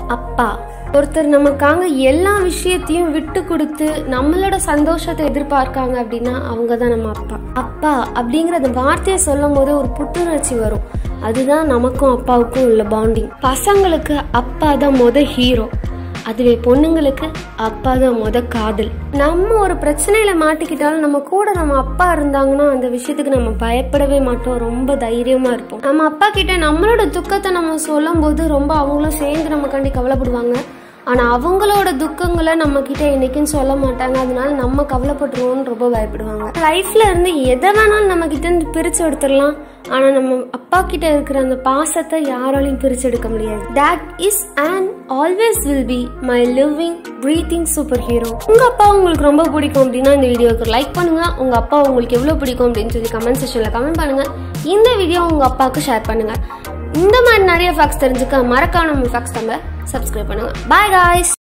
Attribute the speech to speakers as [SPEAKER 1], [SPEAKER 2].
[SPEAKER 1] அப்பா ஒருத்தர் நமக்காக எல்லா விஷயத்தையும் விட்டு கொடுத்து நம்மளோட சந்தோஷத்தை எதிர்பார்க்காங்க அப்படின்னா அவங்க தான் நம்ம அப்பா அப்பா அப்படிங்கிற அந்த வார்த்தையை சொல்லும் போது ஒரு புத்துணர்ச்சி வரும் அதுதான் நமக்கும் அப்பாவுக்கும் உள்ள பாண்டிங் பசங்களுக்கு அப்பா தான் முத ஹீரோ அதுவே பொண்ணுங்களுக்கு அப்பா தான் முத காதல் நம்ம ஒரு பிரச்சனையில மாட்டிக்கிட்டாலும் நம்ம கூட நம்ம அப்பா இருந்தாங்கன்னா அந்த விஷயத்துக்கு நம்ம பயப்படவே மாட்டோம் ரொம்ப தைரியமா இருப்போம் நம்ம அப்பா கிட்ட நம்மளோட துக்கத்தை நம்ம சொல்லும் போது ரொம்ப அவங்களும் சேர்ந்து நமக்காண்டி கவலைப்படுவாங்க ஆனா அவங்களோட துக்கங்களை நம்ம கிட்ட என்னைக்கும் சொல்ல மாட்டாங்க அதனால நம்ம கவலைப்பட்டுருவோம்னு ரொம்ப பயப்படுவாங்க லைஃப்ல இருந்து எதை வேணாலும் நம்ம கிட்ட இருந்து பிரிச்சு எடுத்துடலாம் ஆனா நம்ம அப்பா கிட்ட இருக்கிற அந்த பாசத்தை யாராலையும் பிரிச்சு எடுக்க முடியாது that is and always will be my living breathing superhero உங்க அப்பா உங்களுக்கு ரொம்ப பிடிக்கும் அப்படின்னா இந்த வீடியோக்கு லைக் பண்ணுங்க உங்க அப்பா உங்களுக்கு எவ்வளவு பிடிக்கும் அப்படின்னு சொல்லி கமெண்ட் செக்ஷன்ல கமெண்ட் பண்ணுங்க இந்த வீடியோ உங்க அப்பாவுக்கு ஷேர் பண்ணுங்க இந்த மாதிரி நிறைய ஃபேக்ஸ் தெரிஞ்சுக்க மறக்காம நம்ம ஃபேக்ஸ் நம்ம சப்ஸ்கிரைப் பண்ணுங்க பாய் காய்ஸ்